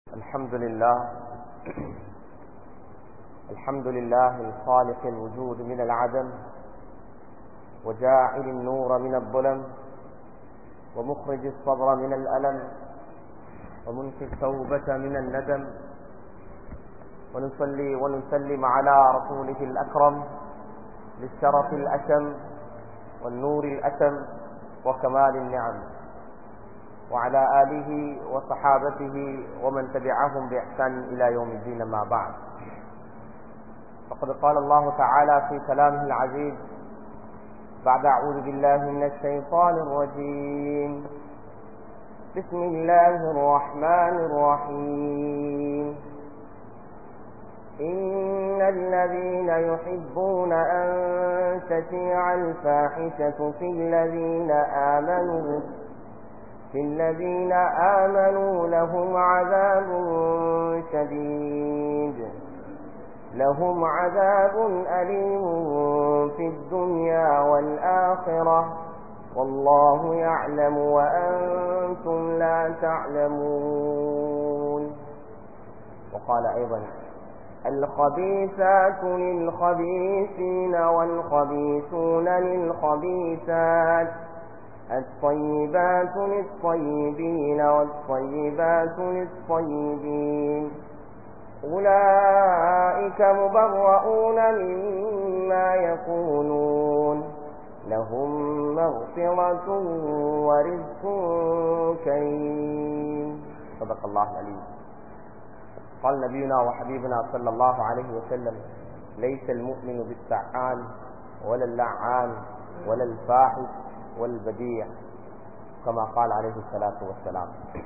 الحمد لله الحمد لله الخالق الوجود من العدم وجاعل النور من الظلم ومخرج الصبر من الألم ومنفي التوبة من الندم ونصلي ونسلم على رسوله الأكرم للشرف الأتم والنور الأتم وكمال النعم وعلى آله وصحابته ومن تبعهم بإحسان إلى يوم الدين ما بعد فقد قال الله تعالى في كلامه العزيز بعد أعوذ بالله من الشيطان الرجيم بسم الله الرحمن الرحيم إن الذين يحبون أن تشيع الفاحشة في الذين آمنوا في الذين آمنوا لهم عذاب شديد لهم عذاب أليم في الدنيا والآخرة والله يعلم وأنتم لا تعلمون وقال أيضا الخبيثات للخبيثين والخبيثون للخبيثات الطيبات للطيبين والطيبات للطيبين أولئك مبرؤون مما يقولون لهم مغفرة ورزق كريم صدق الله العليم قال نبينا وحبيبنا صلى الله عليه وسلم ليس المؤمن بالسعان ولا اللعان ولا الفاحش والبديع كما قال عليه الصلاة والسلام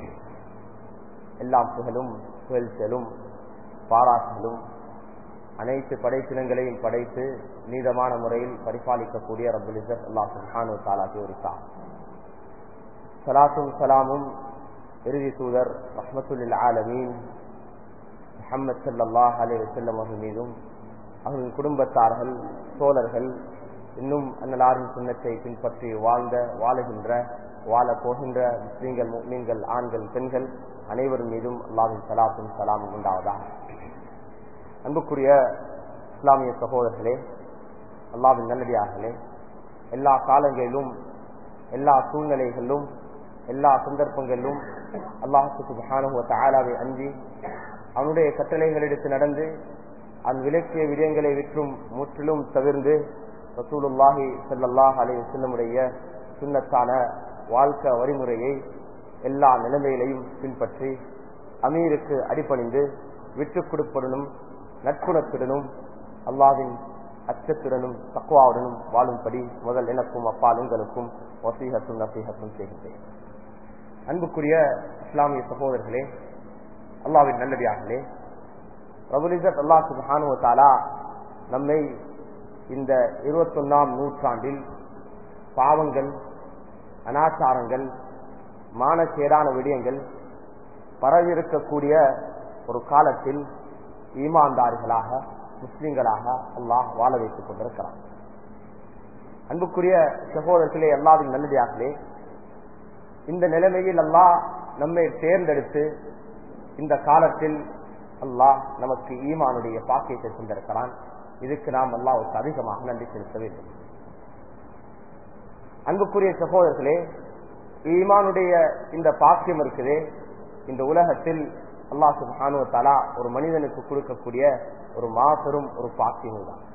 எல்லாம் புகழும் புகழ்ச்சலும் பாராட்டுகளும் அனைத்து படைப்பினங்களையும் படைத்து நீதமான முறையில் பரிபாலிக்கக்கூடிய ரபுல் இசத் அல்லா சுல்ஹானு தாலாக்கு உரித்தார் சலாத்தும் சலாமும் இறுதி தூதர் ரஹமத்துல் ஆலமீன் முகமது சல்லாஹ் அலி வசல்லம் அவர்கள் மீதும் அவர்களின் குடும்பத்தார்கள் தோழர்கள் இன்னும் அன்னலாரின் சுண்ணத்தை பின்பற்றி வாழ்ந்த வாழுகின்ற வாழ போகின்ற முஸ்லீம்கள் மீன்கள் ஆண்கள் பெண்கள் அனைவரும் மீதும் அல்லாவின் சலாத்தும் சலாமும் உண்டாவதா அன்புக்குரிய இஸ்லாமிய சகோதரர்களே அல்லாவின் நல்லடியார்களே எல்லா காலங்களிலும் எல்லா சூழ்நிலைகளிலும் எல்லா சந்தர்ப்பங்களிலும் அல்லாஹுக்கு மகானுவத்த ஆலாவை அஞ்சி அவனுடைய கட்டளைகளிடத்து நடந்து அவன் விலக்கிய விடயங்களை விற்றும் முற்றிலும் தவிர்ந்து ரசூலுல்லாஹி சல்லாஹ் அலி செல்லமுடைய சுண்ணத்தான வாழ்க்கை வழிமுறையை எல்லா நிலைமையிலையும் பின்பற்றி அமீருக்கு அடிப்பணிந்து விட்டுக் கொடுப்புடனும் நட்புணத்துடனும் அல்லாவின் அச்சத்துடனும் தக்குவாவுடனும் வாழும்படி முதல் எனக்கும் அப்பால் உங்களுக்கும் வசீகத்தும் நசீகத்தும் செய்கின்றேன் அன்புக்குரிய இஸ்லாமிய சகோதரர்களே அல்லாவின் நல்லடியார்களே ரபுலிசத் அல்லா சுபானுவத்தாலா நம்மை இந்த இருபத்தொன்னாம் நூற்றாண்டில் பாவங்கள் அனாச்சாரங்கள் மானக்கேடான விடயங்கள் பரவிருக்கக்கூடிய ஒரு காலத்தில் ஈமான்தாரிகளாக முஸ்லிம்களாக அல்லாஹ் வாழ வைத்துக் கொண்டிருக்கிறார் அன்புக்குரிய சகோதரர்களே எல்லாவின் நல்லதாகலே இந்த நிலைமையில் அல்லாஹ் நம்மை தேர்ந்தெடுத்து இந்த காலத்தில் அல்லாஹ் நமக்கு ஈமானுடைய பாக்கியத்தை கொண்டிருக்கிறான் இதுக்கு நாம் அல்லாவுக்கு அதிகமாக நன்றி செலுத்த வேண்டும் அன்புக்குரிய சகோதரர்களே ஈமானுடைய இந்த பாக்கியம் இருக்குதே இந்த உலகத்தில் அல்லா சுபானுவத்தாலா ஒரு மனிதனுக்கு கொடுக்கக்கூடிய ஒரு மாபெரும் ஒரு பாக்கியம் தான்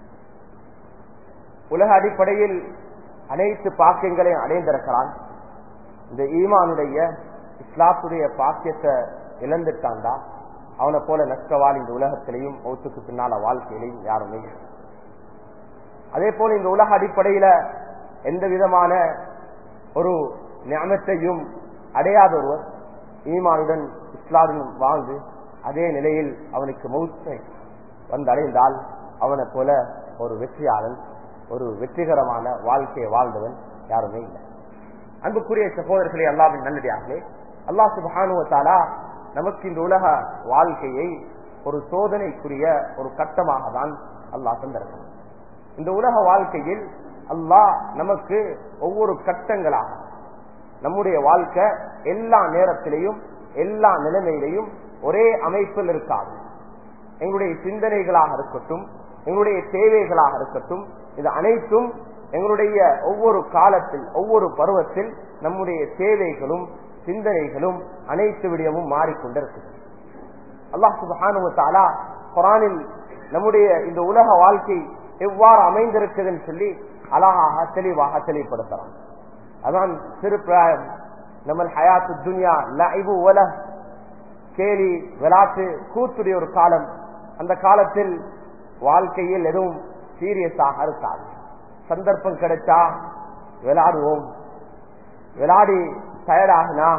உலக அடிப்படையில் அனைத்து பாக்கியங்களையும் அடைந்திருக்கிறான் இந்த ஈமானுடைய இஸ்லாத்துடைய பாக்கியத்தை இழந்துட்டான்டா அவனை போல நஷ்டவாள் இந்த உலகத்திலையும் மௌத்துக்கு பின்னால வாழ்க்கையிலையும் யாருமே அதே போல இந்த உலக அடிப்படையில எந்த விதமான ஒரு ஞானத்தையும் அடையாத ஒருவர் ஈமானுடன் இஸ்லாமுடன் வாழ்ந்து அதே நிலையில் அவனுக்கு மௌத்தை வந்து அடைந்தால் அவனை போல ஒரு வெற்றியாளன் ஒரு வெற்றிகரமான வாழ்க்கையை வாழ்ந்தவன் யாருமே இல்லை அன்புக்குரிய சகோதரர்களே அல்லாவின் நல்லடியார்களே அல்லா சுபானுவத்தாலா நமக்கு இந்த உலக வாழ்க்கையை ஒரு சோதனைக்குரிய ஒரு கட்டமாக தான் அல்லாஹ் தந்திருக்கிறான் இந்த உலக வாழ்க்கையில் அல்லாஹ் நமக்கு ஒவ்வொரு கட்டங்களாக நம்முடைய வாழ்க்கை எல்லா நேரத்திலையும் எல்லா நிலைமையிலையும் ஒரே அமைப்பில் இருக்காது எங்களுடைய சிந்தனைகளாக இருக்கட்டும் எங்களுடைய தேவைகளாக இருக்கட்டும் இது அனைத்தும் எங்களுடைய ஒவ்வொரு காலத்தில் ஒவ்வொரு பருவத்தில் நம்முடைய தேவைகளும் சிந்தனைகளும் அனைத்து விடயமும் மாறிக்கொண்டிருக்கு அல்லாஹ் சுபானுவத்தாலா குரானில் நம்முடைய இந்த உலக வாழ்க்கை எவ்வாறு அமைந்திருக்குதுன்னு சொல்லி அழகாக தெளிவாக தெளிவுபடுத்தலாம் அதான் திருப்பிராயம் நம்ம ஹயாத்து துன்யா லைவு உல கேலி விளாட்டு கூத்துடைய ஒரு காலம் அந்த காலத்தில் வாழ்க்கையில் எதுவும் சீரியஸாக இருக்காது சந்தர்ப்பம் கிடைச்சா விளையாடுவோம் விளையாடி டயர்டாகினா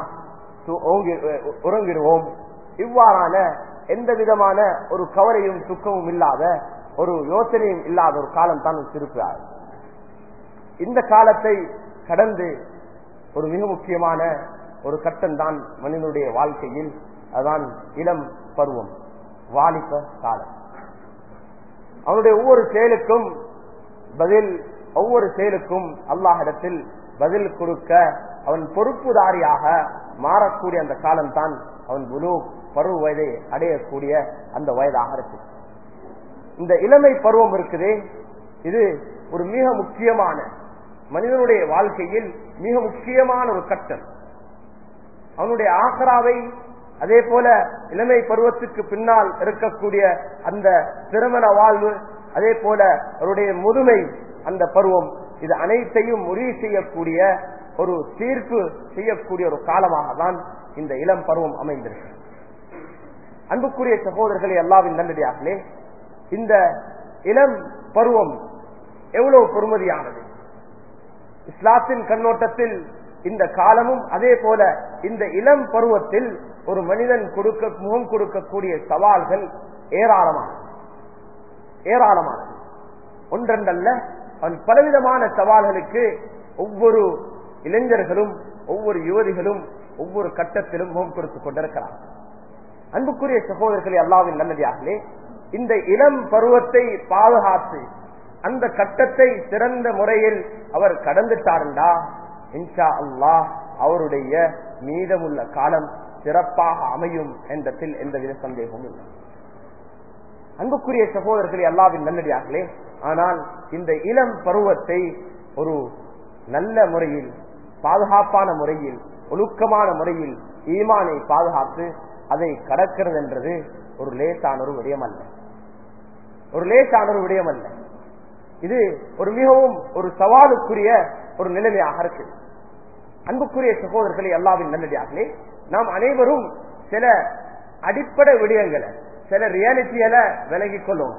உறங்கிடுவோம் இவ்வாறான எந்த விதமான ஒரு கவலையும் துக்கமும் இல்லாத ஒரு யோசனையும் இல்லாத ஒரு காலம் தான் திருப்பினார் இந்த காலத்தை கடந்து ஒரு மிக முக்கியமான ஒரு கட்டம் தான் மனிதனுடைய வாழ்க்கையில் அதான் இளம் பருவம் வாலிப காலம் அவனுடைய ஒவ்வொரு செயலுக்கும் பதில் ஒவ்வொரு செயலுக்கும் அல்லாஹிடத்தில் பதில் கொடுக்க அவன் பொறுப்புதாரியாக மாறக்கூடிய அந்த காலம்தான் அவன் குரு பருவ வயதை அடையக்கூடிய அந்த வயதாக இருக்கு இந்த இளமை பருவம் இருக்குதே இது ஒரு மிக முக்கியமான மனிதனுடைய வாழ்க்கையில் மிக முக்கியமான ஒரு கட்டம் அவனுடைய ஆசராவை அதே போல இளமை பருவத்துக்கு பின்னால் இருக்கக்கூடிய அந்த திருமண வாழ்வு அதே போல அவருடைய முதுமை அந்த பருவம் இது அனைத்தையும் முடிவு செய்யக்கூடிய ஒரு தீர்ப்பு செய்யக்கூடிய ஒரு காலமாக தான் இந்த இளம் பருவம் அமைந்திருக்கு அன்புக்குரிய சகோதரர்களை எல்லாவின் நல்லடியார்களே இந்த இளம் பருவம் எவ்வளவு பொறுமதியானது இஸ்லாத்தின் கண்ணோட்டத்தில் இந்த காலமும் அதே போல இந்த இளம் பருவத்தில் ஒரு மனிதன் கொடுக்க முகம் கொடுக்கக்கூடிய சவால்கள் ஏராளமான ஏராளமான ஒன்றென்றல்ல அவன் பலவிதமான சவால்களுக்கு ஒவ்வொரு இளைஞர்களும் ஒவ்வொரு யுவதிகளும் ஒவ்வொரு கட்டத்திலும் முகம் கொடுத்துக் கொண்டிருக்கிறார் அன்புக்குரிய சகோதரர்களே அல்லாவின் நல்லதாகலே இந்த இளம் பருவத்தை பாதுகாத்து அந்த கட்டத்தை சிறந்த முறையில் அவர் கடந்துட்டாருண்டா இன்ஷா அல்லாஹ் அவருடைய மீதமுள்ள காலம் சிறப்பாக அமையும் என்றதில் எந்தவித சந்தேகமும் இல்லை அன்புக்குரிய சகோதரர்களே அல்லாவின் நல்லடியார்களே ஆனால் இந்த இளம் பருவத்தை ஒரு நல்ல முறையில் பாதுகாப்பான முறையில் ஒழுக்கமான முறையில் ஈமானை பாதுகாத்து அதை கடக்கிறது என்றது ஒரு லேசான ஒரு விடயம் அல்ல ஒரு லேசான ஒரு விடயம் அல்ல இது ஒரு மிகவும் ஒரு சவாலுக்குரிய ஒரு நிலைமையாக இருக்கு அன்புக்குரிய சகோதரர்களே எல்லாவின் நல்லடியார்களே நாம் அனைவரும் சில அடிப்படை விடயங்களை சில ரியாலிட்டிகளை விலகிக் கொள்ளும்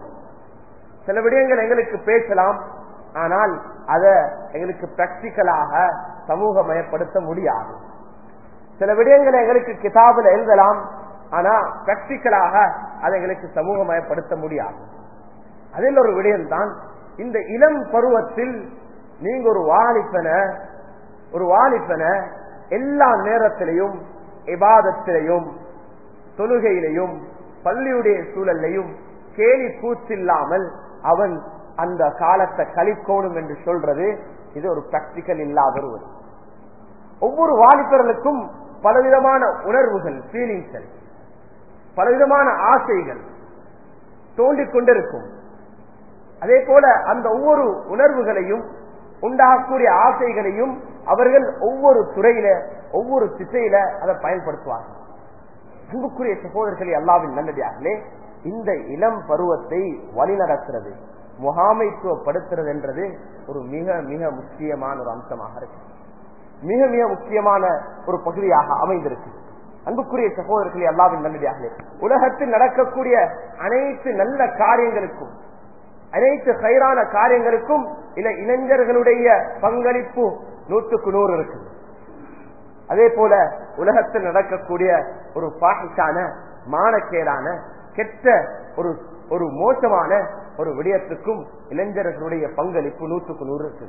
சில விடயங்கள் எங்களுக்கு பேசலாம் ஆனால் அத எங்களுக்கு பிராக்டிக்கலாக சமூகமயப்படுத்த முடியாது சில விடயங்களை எங்களுக்கு கிதாபில் எழுதலாம் ஆனா பிராக்டிக்கலாக அதை எங்களுக்கு சமூகமயப்படுத்த முடியாது அதில் ஒரு விடயம்தான் இந்த இளம் பருவத்தில் நீங்க ஒரு வாலிப்பன ஒரு வாலிப்பன எல்லா நேரத்திலையும் இபாதத்திலையும் தொழுகையிலையும் பள்ளியுடைய சூழலையும் கேலி கூச்சில்லாமல் அவன் அந்த காலத்தை கழிக்கோணும் என்று சொல்றது இது ஒரு பிராக்டிக்கல் இல்லாத ஒரு ஒவ்வொரு வாலிபர்களுக்கும் பலவிதமான உணர்வுகள் ஃபீலிங்ஸ் பலவிதமான ஆசைகள் தோண்டிக் கொண்டிருக்கும் அதே போல அந்த ஒவ்வொரு உணர்வுகளையும் உண்டாகக்கூடிய ஆசைகளையும் அவர்கள் ஒவ்வொரு துறையில ஒவ்வொரு திசையில அதை பயன்படுத்துவார்கள் அன்புக்குரிய சகோதரர்களே அல்லாவின் நல்லடியார்களே இந்த இளம் பருவத்தை வழிநடத்துறது முகாமைத்துவப்படுத்துறது என்றது ஒரு மிக மிக முக்கியமான ஒரு அம்சமாக இருக்கு மிக மிக முக்கியமான ஒரு பகுதியாக அமைந்திருக்கு அன்புக்குரிய சகோதரர்களே அல்லாவின் நல்லடியார்களே உலகத்தில் நடக்கக்கூடிய அனைத்து நல்ல காரியங்களுக்கும் அனைத்து கயிறான காரியங்களுக்கும் இல்ல இளைஞர்களுடைய பங்களிப்பு நூற்றுக்கு நூறு இருக்கு அதே போல உலகத்தில் நடக்கக்கூடிய ஒரு பாகிச்சான மானக்கேடான கெட்ட ஒரு ஒரு மோசமான ஒரு விடயத்துக்கும் இளைஞர்களுடைய பங்களிப்பு நூற்றுக்கு நூறு இருக்கு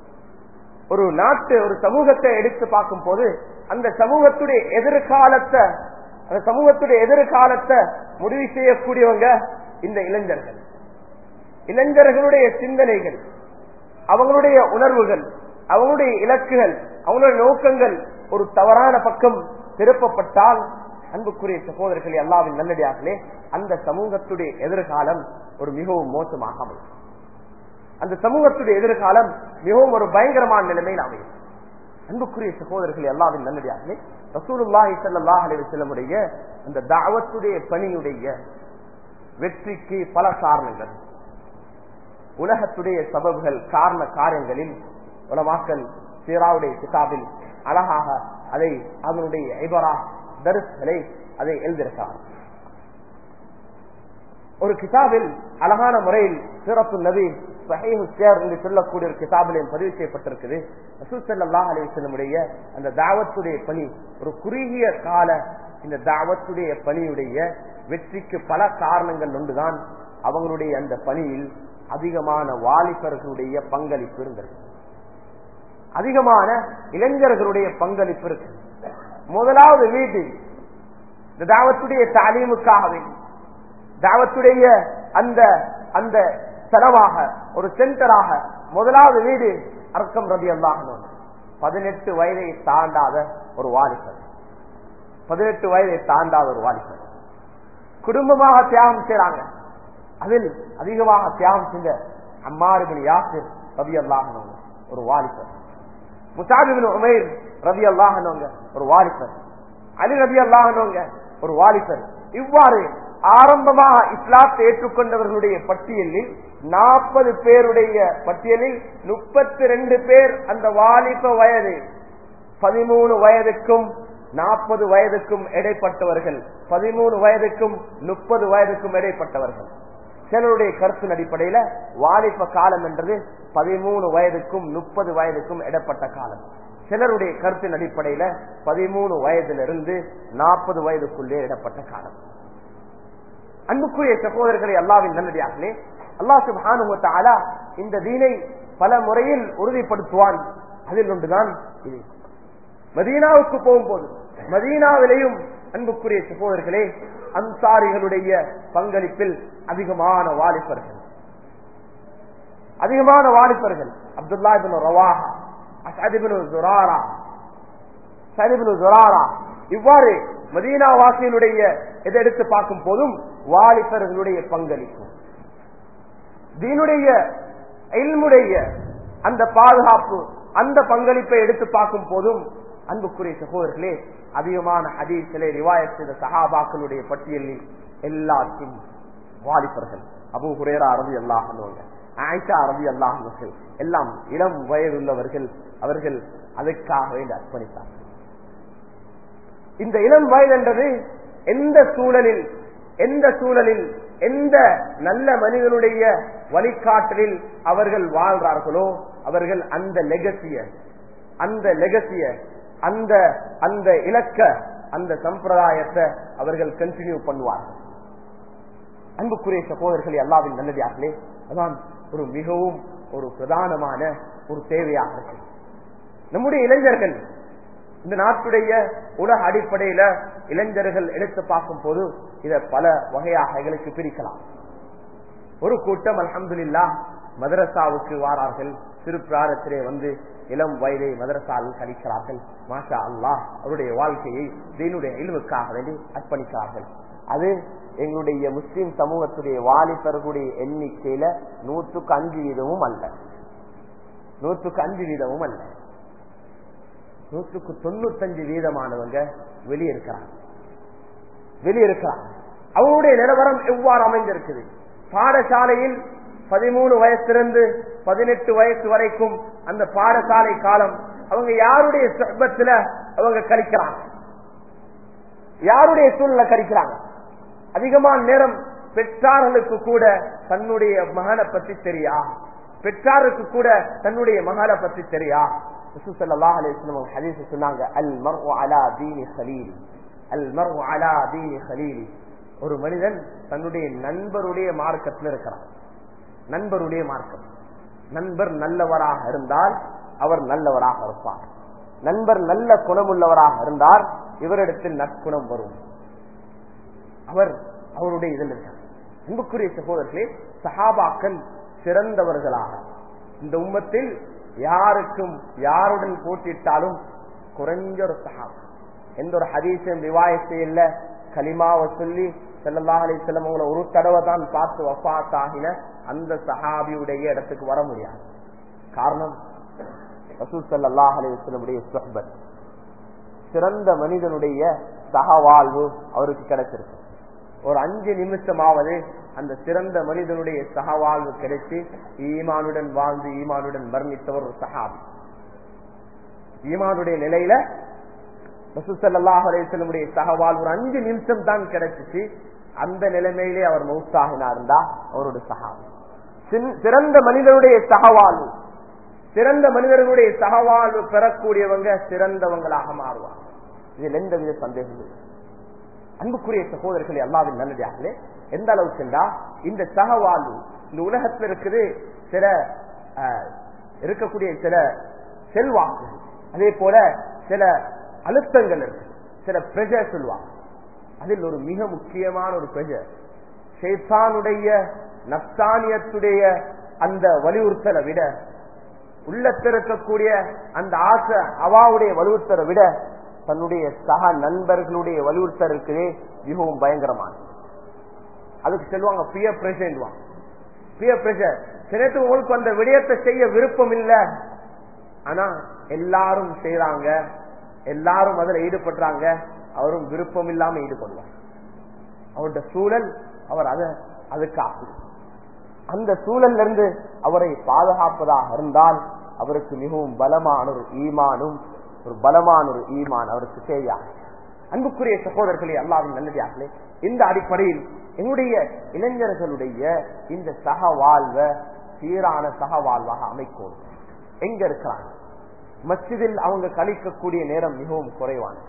ஒரு நாட்டு ஒரு சமூகத்தை எடுத்து பார்க்கும் போது அந்த சமூகத்துடைய எதிர்காலத்தை அந்த சமூகத்துடைய எதிர்காலத்தை முடிவு செய்யக்கூடியவங்க இந்த இளைஞர்கள் இளைஞர்களுடைய சிந்தனைகள் அவங்களுடைய உணர்வுகள் அவங்களுடைய இலக்குகள் அவங்களுடைய நோக்கங்கள் ஒரு தவறான பக்கம் திருப்பப்பட்டால் அன்புக்குரிய சகோதரர்களே அல்லாவின் நல்லடியார்களே அந்த சமூகத்துடைய எதிர்காலம் ஒரு மிகவும் மோசமாக அமையும் அந்த சமூகத்துடைய எதிர்காலம் மிகவும் ஒரு பயங்கரமான நிலைமையில் அமையும் அன்புக்குரிய சகோதரர்கள் எல்லாவின் நல்லடியார்களே ரசூலுல்லாஹி ஸல்லல்லாஹு அலைஹி வஸல்லமுடைய அந்த தாவத்துடைய பணியுடைய வெற்றிக்கு பல காரணங்கள் உலகத்துடைய சபபுகள் காரண காரியங்களில் உலமாக்கல் சீராவுடைய கிதாபில் அழகாக அதை அதனுடைய ஐபரா தரிசுகளை அதை எழுதியிருக்கிறார் ஒரு கிதாபில் அழகான முறையில் சிறப்பு நபி சஹீஹு சேர் என்று சொல்லக்கூடிய ஒரு கிதாபில் பதிவு செய்யப்பட்டிருக்குது ரசூசல்லாஹ் அலிவசல்லமுடைய அந்த தாவத்துடைய பணி ஒரு குறுகிய கால இந்த தாவத்துடைய பணியுடைய வெற்றிக்கு பல காரணங்கள் ஒன்றுதான் அவங்களுடைய அந்த பணியில் அதிகமான வாலிபர்களுடைய பங்களிப்பு இருந்தது அதிகமான இளைஞர்களுடைய பங்களிப்பு இருக்கு முதலாவது வீடு இந்த தாவத்துடைய தாலீமுக்காக வேண்டி தாவத்துடைய அந்த அந்த செலவாக ஒரு சென்டராக முதலாவது வீடு அர்க்கம் ரதி அல்லாஹ் பதினெட்டு வயதை தாண்டாத ஒரு வாலிபர் பதினெட்டு வயதை தாண்டாத ஒரு வாலிபர் குடும்பமாக தியாகம் செய்யறாங்க அதில் அதிகமாக தியாகம் செஞ்ச அம்மாறுபின் யாசிர் ரவி அல்லாஹனவங்க ஒரு வாலிபர் முசாபிபின் உமைர் ரவி அல்லாஹனவங்க ஒரு வாலிபர் அலி ரவி அல்லாஹனவங்க ஒரு வாலிபர் இவ்வாறு ஆரம்பமாக இஸ்லாத்தை ஏற்றுக்கொண்டவர்களுடைய பட்டியலில் நாற்பது பேருடைய பட்டியலில் முப்பத்தி ரெண்டு பேர் அந்த வாலிப வயது பதிமூணு வயதுக்கும் நாற்பது வயதுக்கும் இடைப்பட்டவர்கள் பதிமூணு வயதுக்கும் முப்பது வயதுக்கும் இடைப்பட்டவர்கள் சிலருடைய கருத்தின் அடிப்படையில வாலிப காலம் என்றது பதிமூணு வயதுக்கும் முப்பது வயதுக்கும் இடப்பட்ட காலம் சிலருடைய கருத்தின் அடிப்படையில பதிமூணு வயதிலிருந்து நாற்பது வயதுக்குள்ளே இடப்பட்ட காலம் அன்புக்குரிய சகோதரர்களை அல்லாவின் நல்லடியார்களே அல்லா சுபானுமத்தாலா இந்த தீனை பல முறையில் உறுதிப்படுத்துவான் அதில் ஒன்றுதான் இது மதீனாவுக்கு போகும்போது மதீனாவிலேயும் அன்புக்குரிய சகோதரர்களே அன்சாரிகளுடைய பங்களிப்பில் அதிகமான வாலிபர்கள் அதிகமான வாலிபர்கள் அப்துல்லா ரவாஹா அசதிபின் ஜுராரா சதிபின் ஜுராரா இவ்வாறு மதீனா வாசியினுடைய இதை எடுத்து பார்க்கும் போதும் வாலிபர்களுடைய பங்களிப்பு தீனுடைய இல்முடைய அந்த பாதுகாப்பு அந்த பங்களிப்பை எடுத்து பார்க்கும் போதும் அன்புக்குரிய சகோதரர்களே அதிகமான ஹதீஸ்களை ரிவாயத் செய்த சஹாபாக்களுடைய பட்டியலில் எல்லாத்தையும் வாலிபர்கள் அபு ஹுரேரா அரபி அல்லாஹ் ஆயிஷா அரபி அல்லாஹர்கள் எல்லாம் இளம் வயதுள்ளவர்கள் அவர்கள் அதற்காக வேண்டி அர்ப்பணித்தார்கள் இந்த இளம் வயது என்றது எந்த சூழலில் எந்த சூழலில் எந்த நல்ல மனிதனுடைய வழிகாட்டலில் அவர்கள் வாழ்றார்களோ அவர்கள் அந்த லெகசிய அந்த லெகசிய அந்த அந்த இலக்க அந்த சம்பிரதாயத்தை அவர்கள் கண்டினியூ பண்ணுவார்கள் அன்புக்குரிய சகோதரர்கள் எல்லாவின் நல்லதாகலே அதான் ஒரு மிகவும் ஒரு பிரதானமான ஒரு தேவையாக இருக்கு நம்முடைய இளைஞர்கள் இந்த நாட்டுடைய உலக அடிப்படையில இளைஞர்கள் எடுத்து பார்க்கும் போது இத பல வகையாக எங்களுக்கு பிரிக்கலாம் ஒரு கூட்டம் அலமதுல்லா மதரசாவுக்கு வாரார்கள் சிறு பிராரத்திலே வந்து இளம் வயதை மதரசாவில் கழிக்கிறார்கள் மாஷா அல்லாஹ் அவருடைய வாழ்க்கையை தீனுடைய இழிவுக்காக வேண்டி அர்ப்பணிக்கிறார்கள் அது எங்களுடைய முஸ்லிம் சமூகத்துடைய வாலிபர்களுடைய எண்ணிக்கையில நூற்றுக்கு அஞ்சு வீதமும் அல்ல நூற்றுக்கு அஞ்சு வீதமும் அல்ல நூற்றுக்கு தொண்ணூத்தஞ்சு வீதமானவங்க வெளியிருக்கிறாங்க வெளியிருக்கிறாங்க அவருடைய நிலவரம் எவ்வாறு அமைந்திருக்குது பாடசாலையில் பதிமூணு வயசிலிருந்து பதினெட்டு வயசு வரைக்கும் அந்த பாடசாலை காலம் அவங்க யாருடைய சர்பத்துல அவங்க கழிக்கிறாங்க யாருடைய சூழ்நிலை கழிக்கிறாங்க அதிகமான நேரம் பெற்றார்களுக்கு கூட தன்னுடைய மகனை பத்தி தெரியா பெற்றாருக்கு கூட தன்னுடைய மகளை பத்தி தெரியா சொன்னாங்க அல் மர் அலா தீனி ஹலீலி அல் மர் அலா தீனி ஹலீலி ஒரு மனிதன் தன்னுடைய நண்பருடைய மார்க்கத்தில் இருக்கிறான் நண்பருடைய மார்க்கம் நண்பர் நல்லவராக இருந்தால் அவர் நல்லவராக இருப்பார் நண்பர் நல்ல குணமுள்ளவராக இருந்தால் இவரிடத்தில் நற்குணம் வரும் அவர் அவருடைய இதில் இருக்கார் அன்புக்குரிய சகோதரர்களே சஹாபாக்கள் சிறந்தவர்களாக இந்த உம்மத்தில் யாருக்கும் யாருடன் போட்டிட்டாலும் குறைஞ்ச ஒரு சஹாபா எந்த ஒரு ஹதீஸும் ரிவாயத்து இல்ல கலிமாவை சொல்லி செல்லல்லா அலிஸ்லம் உங்களை ஒரு தடவை தான் பார்த்து வஃத் ஆகின அந்த சஹாபியுடைய இடத்துக்கு வர முடியாது காரணம் ரசூல் சல்லாஹ் அலிஸ்லமுடைய சொஹபத் சிறந்த மனிதனுடைய சகவாழ்வு அவருக்கு கிடைச்சிருக்கு ஒரு அஞ்சு நிமிஷமாவது அந்த சிறந்த மனிதனுடைய சகவாழ்வு கிடைச்சு ஈமானுடன் வாழ்ந்து ஈமானுடன் மரணித்தவர் ஒரு சஹாபி ஈமானுடைய நிலையில ரசூசல்லாஹ் அலையமுடைய சகவாழ்வு ஒரு அஞ்சு நிமிஷம் தான் கிடைச்சிச்சு அந்த நிலைமையிலே அவர் மௌத்தாகினார்ந்தா அவருடைய சகாவி சிறந்த மனிதனுடைய சகவாழ்வு சிறந்த மனிதர்களுடைய சகவாழ்வு பெறக்கூடியவங்க சிறந்தவங்களாக மாறுவாங்க இதில் எந்த வித சந்தேகம் இல்லை அன்புக்குரிய சகோதரர்கள் அல்லாவின் நல்லதாகலே எந்த அளவுக்கு இந்த சகவாழ்வு இந்த உலகத்தில் இருக்குது சில இருக்கக்கூடிய சில செல்வாக்குகள் அதே போல சில அழுத்தங்கள் இருக்கு சில பிரஜர் சொல்லுவாங்க அதில் ஒரு மிக முக்கியமான ஒரு பிரஜர் ஷேத்தானுடைய நப்தானியத்துடைய அந்த வலியுறுத்தலை விட உள்ளத்திருக்கக்கூடிய அந்த ஆசை அவாவுடைய வலியுறுத்தலை விட தன்னுடைய சக நண்பர்களுடைய வலியுறுத்தல் இருக்குதே மிகவும் பயங்கரமான அதுக்கு சொல்லுவாங்க பியர் பிரஷர் பியர் பிரஷர் சிலத்து உங்களுக்கு அந்த விடயத்தை செய்ய விருப்பம் இல்லை ஆனா எல்லாரும் செய்யறாங்க எல்லாரும் அதுல ஈடுபடுறாங்க அவரும் விருப்பம் இல்லாம ஈடுபடுவார் அவருடைய சூழல் அவர் அத அதுக்கு ஆகும் அந்த சூழல்ல இருந்து அவரை பாதுகாப்பதாக இருந்தால் அவருக்கு மிகவும் பலமான ஒரு ஈமானும் ஒரு பலமான ஒரு ஈமான் அவருக்கு தேவையாகும் அன்புக்குரிய சகோதரர்களே அல்லாவின் நல்லதாகலே இந்த அடிப்படையில் என்னுடைய இளைஞர்களுடைய இந்த சக வாழ்வ சீரான சக வாழ்வாக அமைக்கும் எங்க இருக்கிறாங்க மஸ்ஜிதில் அவங்க கழிக்கக்கூடிய நேரம் மிகவும் குறைவானது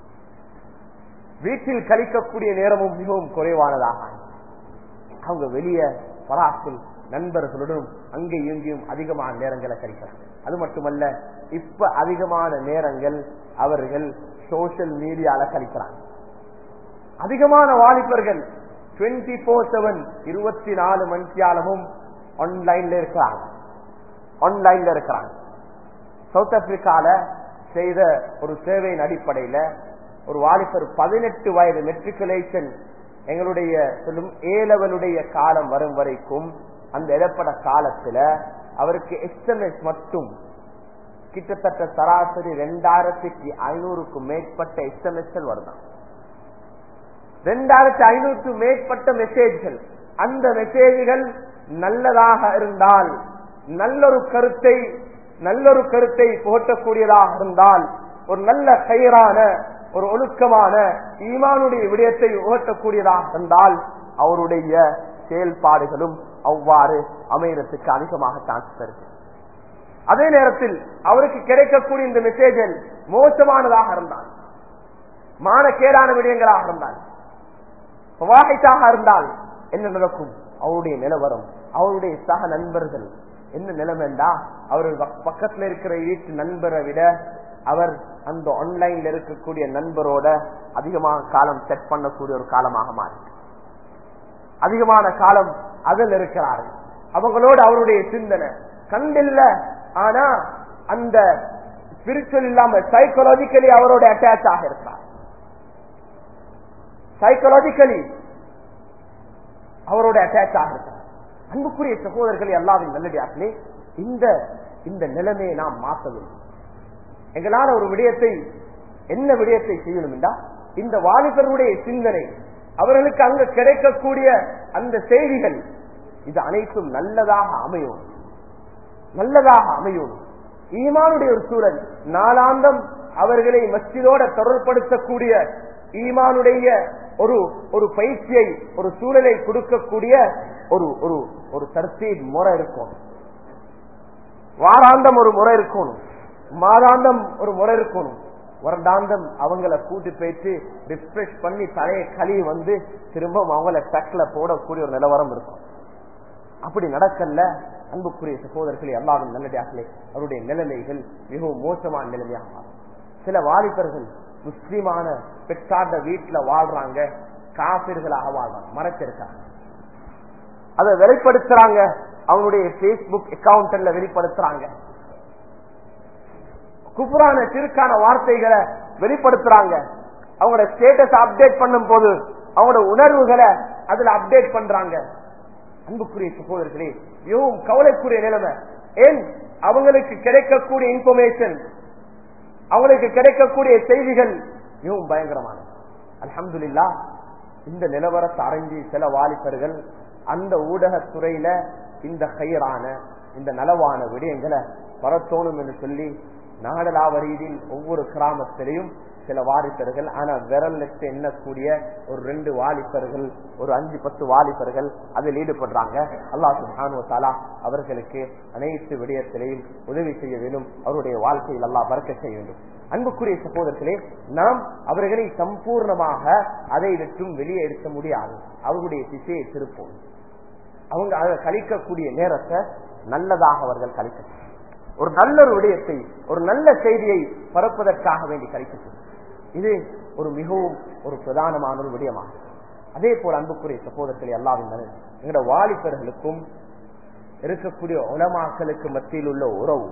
வீட்டில் கழிக்கக்கூடிய நேரமும் மிகவும் குறைவானதாக அவங்க வெளியே பராசில் நண்பர்களுடன் அங்கே இங்கேயும் அதிகமான நேரங்களை கழிக்கிறாங்க அது மட்டுமல்ல இப்ப அதிகமான நேரங்கள் அவர்கள் சோசியல் மீடியால கழிக்கிறாங்க அதிகமான வாலிபர்கள் டுவெண்ட்டி போர் செவன் இருபத்தி நாலு மணித்தியாலமும் ஆன்லைன்ல இருக்கிறாங்க ஆன்லைன்ல இருக்கிறாங்க சவுத் ஆப்பிரிக்கால செய்த ஒரு சேவையின் அடிப்படையில ஒரு வாலிபர் பதினெட்டு வயது மெட்ரிகுலேஷன் எங்களுடைய சொல்லும் ஏ லெவலுடைய காலம் வரும் வரைக்கும் அந்த இடப்பட காலத்துல அவருக்கு எஸ்எம்எஸ் மட்டும் கிட்டத்தட்ட சராசரி ரெண்டாயிரத்துக்கு ஐநூறுக்கும் மேற்பட்ட எஸ்எம்எஸ் வருதான் ரெண்டாயிரத்தி ஐநூறுக்கு மேற்பட்ட மெசேஜ்கள் அந்த மெசேஜ்கள் நல்லதாக இருந்தால் நல்லொரு கருத்தை நல்லொரு கருத்தை புகட்டக்கூடியதாக இருந்தால் ஒரு நல்ல கயிறான ஒரு ஒழுக்கமான ஈமானுடைய விடயத்தை உகட்டக்கூடியதாக இருந்தால் அவருடைய செயல்பாடுகளும் அவ்வாறு அமையறதுக்கு அதிகமாக சான்ஸ் இருக்கு அதே நேரத்தில் அவருக்கு கிடைக்கக்கூடிய இந்த மெசேஜில் மோசமானதாக இருந்தால் மானக்கேடான விடயங்களாக இருந்தால் வாகைத்தாக இருந்தால் என்ன நடக்கும் அவருடைய நிலவரம் அவருடைய சக நண்பர்கள் என்ன நிலைமைண்டா அவர் பக்கத்துல இருக்கிற வீட்டு நண்பரை விட அவர் அந்த ஆன்லைன்ல இருக்கக்கூடிய நண்பரோட அதிகமாக காலம் செட் பண்ணக்கூடிய ஒரு காலமாக மாறி அதிகமான காலம் அதில் இருக்கிறார்கள் அவங்களோட அவருடைய சிந்தனை கண்டில்ல ஆனா அந்த ஸ்பிரிச்சுவல் இல்லாம சைக்கலாஜிக்கலி அவரோட அட்டாச் ஆக இருக்கிறார் சைக்கலாஜிக்கலி அவரோட அட்டாச் ஆக இருக்கிறார் அன்புக்குரிய சகோதரர்கள் எல்லாரும் நல்லடியார்களே இந்த இந்த நிலைமையை நாம் மாற்ற வேண்டும் எங்களால ஒரு விடயத்தை என்ன விடயத்தை செய்யணும் என்றா இந்த வாலிபருடைய சிந்தனை அவர்களுக்கு அங்க கிடைக்கக்கூடிய அந்த செய்திகள் இது அனைத்தும் நல்லதாக அமையும் நல்லதாக அமையும் ஈமானுடைய ஒரு சூழல் நாளாந்தம் அவர்களை மஸ்ஜிதோட தொடர்படுத்தக்கூடிய ஈமானுடைய ஒரு ஒரு பயிற்சியை ஒரு சூழலை கொடுக்கக்கூடிய ஒரு ஒரு ஒரு தர்த்தீப் முறை இருக்கும் வாராந்தம் ஒரு முறை இருக்கணும் மாதாந்தம் ஒரு முறை இருக்கணும் வருடாந்தம் அவங்கள கூட்டி போயிட்டு ரிஃப்ரெஷ் பண்ணி தலையை களி வந்து திரும்ப அவங்கள டக்ல போடக்கூடிய ஒரு நிலவரம் இருக்கும் அப்படி நடக்கல அன்புக்குரிய சகோதரர்களே எல்லாரும் நல்லடியார்களே அவருடைய நிலைமைகள் மிகவும் மோசமான நிலைமையாக மாறும் சில வாலிபர்கள் முஸ்லிமான பெற்றாண்ட வீட்டுல வாழ்றாங்க காபிர்களாக வாழ்றாங்க மறைச்சிருக்காங்க அதை வெளிப்படுத்துறாங்க அவனுடைய பேஸ்புக் அக்கௌண்ட்ல வெளிப்படுத்துறாங்க குப்புரான திருக்கான வார்த்தைகளை வெளிப்படுத்துறாங்க அவங்களோட ஸ்டேட்டஸ் அப்டேட் பண்ணும் போது அவங்களோட உணர்வுகளை அதுல அப்டேட் பண்றாங்க அன்புக்குரிய சகோதரர்களே மிகவும் கவலைக்குரிய நிலைமை ஏன் அவங்களுக்கு கிடைக்கக்கூடிய இன்ஃபர்மேஷன் அவங்களுக்கு கிடைக்கக்கூடிய செய்திகள் மிகவும் பயங்கரமான அல்ஹம்துலில்லா இந்த நிலவரத்தை அறிஞ்சு சில வாலிபர்கள் அந்த ஊடகத்துறையில இந்த கயிறான இந்த நலவான விடயங்களை பரத்தோணும் என்று சொல்லி நாடலாவ ரீதியில் ஒவ்வொரு கிராமத்திலையும் சில வாலிபர்கள் ஆனா விரல் லட்ச எண்ணக்கூடிய ஒரு ரெண்டு வாலிபர்கள் ஒரு அஞ்சு பத்து வாலிபர்கள் அதில் ஈடுபடுறாங்க அல்லாஹ் சுப்ஹானஹு வ தஆலா அவர்களுக்கு அனைத்து விடயத்திலையும் உதவி செய்ய வேண்டும் அவருடைய வாழ்க்கையில் அல்லாஹ் பறக்க செய்ய வேண்டும் அன்புக்குரிய சகோதரர்களே நாம் அவர்களை சம்பூர்ணமாக அதை விட்டும் வெளியே எடுக்க முடியாது அவர்களுடைய திசையை திருப்போம் அவங்க அதை கழிக்கக்கூடிய நேரத்தை நல்லதாக அவர்கள் கழிக்க ஒரு நல்ல ஒரு விடயத்தை ஒரு நல்ல செய்தியை பரப்பதற்காக வேண்டி கழிக்கட்டும் இது ஒரு மிகவும் ஒரு பிரதானமான ஒரு விடயமாகும் அதே போல அன்புக்குரிய சகோதரர்கள் எல்லாரும் எங்களோட வாலிபர்களுக்கும் இருக்கக்கூடிய உலமாக்களுக்கு மத்தியில் உள்ள உறவு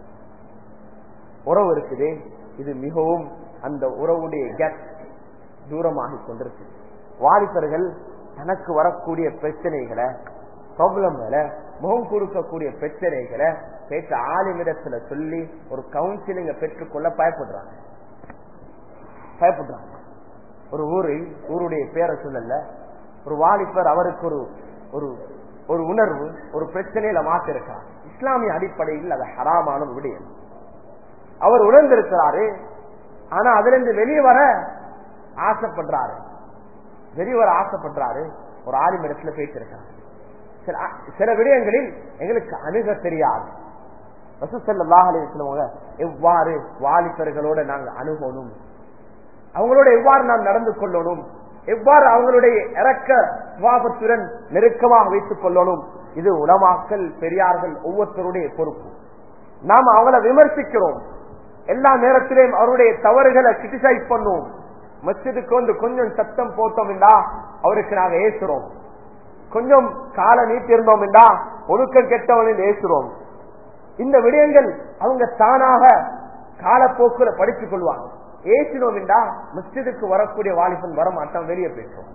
உறவு இருக்குது இது மிகவும் அந்த உறவுடைய கேப் தூரமாகி கொண்டிருக்கு வாலிபர்கள் தனக்கு வரக்கூடிய பிரச்சனைகளை ப்ராப்ளம்களை முகம் கொடுக்கக்கூடிய பிரச்சனைகளை பேச ஆளுமிடத்துல சொல்லி ஒரு கவுன்சிலிங்க பெற்றுக்கொள்ள பயப்படுறாங்க பயப்படுறாங்க ஒரு ஊரை ஊருடைய பேரை சொல்லல ஒரு வாலிபர் அவருக்கு ஒரு ஒரு ஒரு உணர்வு ஒரு பிரச்சனையில மாத்திருக்கார் இஸ்லாமிய அடிப்படையில் அது ஹராமான ஒரு விடயம் அவர் உணர்ந்திருக்கிறாரு ஆனா அதுல இருந்து வெளியே வர ஆசைப்படுறாரு வெளியே வர ஆசைப்படுறாரு ஒரு ஆலிம் இடத்துல பேசிருக்காரு சில சில விடயங்களில் எங்களுக்கு அணுக தெரியாது சொல்லுவாங்க எவ்வாறு வாலிபர்களோட நாங்க அணுகணும் அவங்களோட எவ்வாறு நாம் நடந்து கொள்ளணும் எவ்வாறு அவங்களுடைய இறக்க சுவாபத்துடன் நெருக்கமாக வைத்துக் கொள்ளணும் இது உலமாக்கல் பெரியார்கள் ஒவ்வொருத்தருடைய பொறுப்பு நாம் அவங்கள விமர்சிக்கிறோம் எல்லா நேரத்திலையும் அவருடைய தவறுகளை கிரிட்டிசைஸ் பண்ணுவோம் மஸ்ஜிதுக்கு வந்து கொஞ்சம் சத்தம் போட்டோம் என்றா அவருக்கு நாங்க ஏசுறோம் கொஞ்சம் கால நீட்டிருந்தோம் என்றா ஒழுக்கம் கெட்டவனில் ஏசுறோம் இந்த விடயங்கள் அவங்க தானாக காலப்போக்குல படித்துக் கொள்வாங்க ஏசினோம் என்றா மஸ்ஜிதுக்கு வரக்கூடிய வாலிபன் வரமாட்டான் வெளியே பேசுவோம்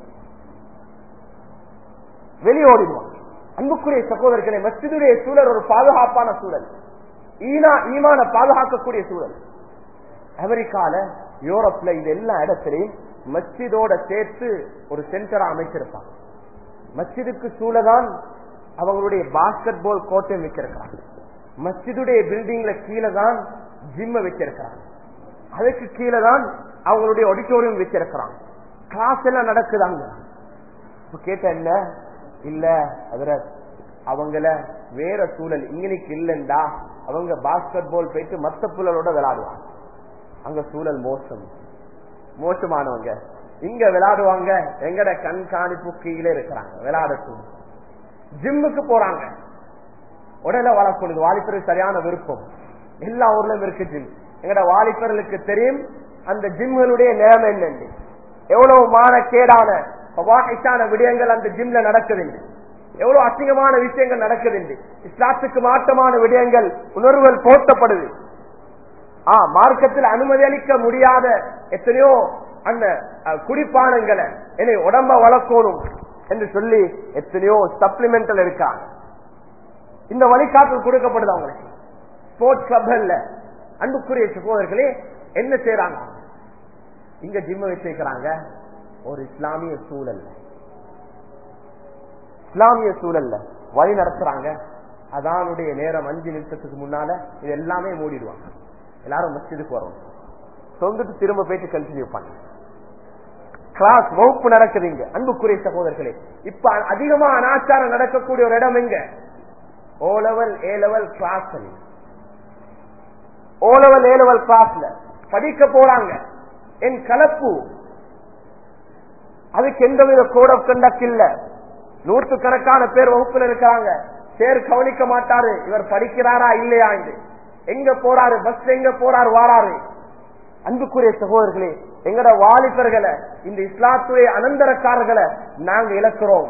வெளியோடிடுவான் அன்புக்குரிய சகோதரர்களை மஸ்ஜிதுடைய சூழல் ஒரு பாதுகாப்பான சூழல் ஈனா ஈமான பாதுகாக்கக்கூடிய சூழல் அமெரிக்கால யூரோப்ல இது எல்லா இடத்திலையும் மஸ்ஜிதோட சேர்த்து ஒரு சென்டரா அமைச்சிருப்பாங்க மஸ்ஜிதுக்கு சூழதான் அவங்களுடைய பாஸ்கெட் பால் கோட்டையும் வச்சிருக்கிறாங்க மஸ்ஜிதுடைய பில்டிங்ல கீழே தான் ஜிம்ம வச்சிருக்கிறாங்க அதுக்கு கீழே தான் அவங்களுடைய ஆடிட்டோரியம் வச்சிருக்கிறாங்க கிளாஸ் எல்லாம் நடக்குதாங்க இப்ப கேட்ட என்ன இல்ல அதுல அவங்கள வேற சூழல் இங்கனைக்கு இல்லைண்டா அவங்க பாஸ்கெட் பால் போயிட்டு மத்த புள்ளலோட விளையாடுவாங்க அங்க சூழல் மோசம் மோசமானவங்க இங்க விளையாடுவாங்க எங்கட கண்காணிப்பு கீழே இருக்கிறாங்க விளையாடட்டும் ஜிம்முக்கு போறாங்க உடல வளர்க்கணும் வாலிபருக்கு சரியான விருப்பம் எல்லா ஊர்லயும் இருக்கு ஜிம் எங்கட வாலிபர்களுக்கு தெரியும் அந்த ஜிம்களுடைய நிலைமை என்னன்னு எவ்வளவு மானக்கேடான பவாகிஷான விடயங்கள் அந்த ஜிம்ல நடக்குதுண்டு எவ்வளவு அசிங்கமான விஷயங்கள் நடக்குதுண்டு இஸ்லாத்துக்கு மாற்றமான விடயங்கள் உணர்வுகள் போர்த்தப்படுது ஆ மார்க்கத்தில் அனுமதி அளிக்க முடியாத எத்தனையோ அந்த குடிப்பானங்களை என்னை உடம்ப வளர்க்கணும் என்று சொல்லி எத்தனையோ சப்ளிமெண்டல் இருக்காங்க இந்த வழிகாட்டல் கொடுக்கப்படுது அவங்களுக்கு ஸ்போர்ட்ஸ் கிளப்ல அன்புக்குரிய சகோதரர்களே என்ன செய்யறாங்க இங்க ஜிம்ம வச்சிருக்கிறாங்க ஒரு இஸ்லாமிய சூழல்ல இஸ்லாமிய சூழல்ல வழி நடத்துறாங்க அதானுடைய நேரம் அஞ்சு நிமிஷத்துக்கு முன்னால இது எல்லாமே மூடிடுவாங்க எல்லாரும் மஸ்ஜிதுக்கு வரும் சொந்துட்டு திரும்ப போயிட்டு கழிச்சு வைப்பாங்க கிளாஸ் வகுப்பு நடக்குது இங்க அன்புக்குரிய சகோதரர்களே இப்ப அதிகமா அனாச்சாரம் நடக்கக்கூடிய ஒரு இடம் எங்க O level A level class O level A level கிளாஸ்ல படிக்க போறாங்க என் கலப்பு அதுக்கு எந்தவித கோட் ஆஃப் கண்டக்ட் இல்ல நூற்று கணக்கான பேர் வகுப்புல இருக்கிறாங்க பேர் கவனிக்க மாட்டாரு இவர் படிக்கிறாரா இல்லையா என்று எங்க போறாரு பஸ் எங்க போறாரு வாராரு அன்புக்குரிய சகோதரர்களே எங்கட வாலிபர்களை இந்த இஸ்லாத்துடைய அனந்தரக்காரர்களை நாங்க இழக்கிறோம்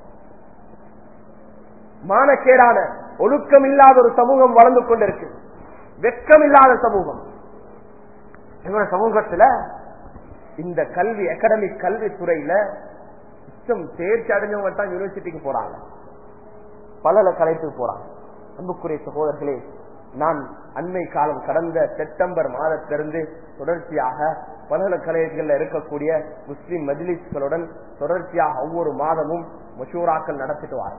மானக்கேடான ஒழுக்கம் இல்லாத ஒரு சமூகம் வளர்ந்து கொண்டிருக்கு வெக்கம் இல்லாத சமூகம் எங்களோட சமூகத்துல இந்த கல்வி அகாடமிக் கல்வி துறையில சிஸ்டம் தேர்ச்சி அடைஞ்சவங்க தான் யூனிவர்சிட்டிக்கு போறாங்க பல்கலைக்கழகத்துக்கு போறாங்க அன்புக்குரிய சகோதரர்களே நான் அண்மை காலம் கடந்த செப்டம்பர் மாதத்திலிருந்து தொடர்ச்சியாக பல்கலைக்கழகங்களில் இருக்கக்கூடிய முஸ்லிம் மஜ்லிஸ்களுடன் தொடர்ச்சியாக ஒவ்வொரு மாதமும் மஷூராக்கள் நடத்திட்டு வார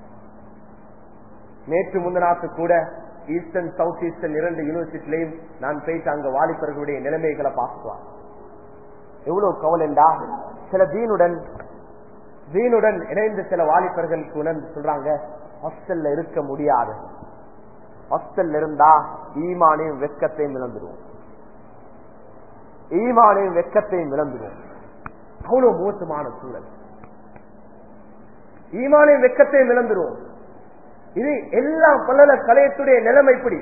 நேற்று முந்தநாத்து கூட ஈஸ்டர்ன் சவுத் ஈஸ்டர்ன் இரண்டு யூனிவர்சிட்டிலையும் நான் போயிட்டு அங்க வாலிபர்களுடைய நிலைமைகளை பார்த்துவார் எவ்வளவு கவலைண்டா சில தீனுடன் தீனுடன் இணைந்த சில வாலிபர்களுக்கு உணர்ந்து சொல்றாங்க ஹாஸ்டல்ல இருக்க முடியாது ஹாஸ்டல்ல இருந்தா ஈமானையும் வெக்கத்தையும் இழந்துருவோம் ஈமானையும் வெக்கத்தையும் இழந்துருவோம் அவ்வளவு மோசமான சூழல் ஈமானையும் வெக்கத்தையும் இழந்துருவோம் இது எல்லா பல்லல கலையத்துடைய நிலைமை இப்படி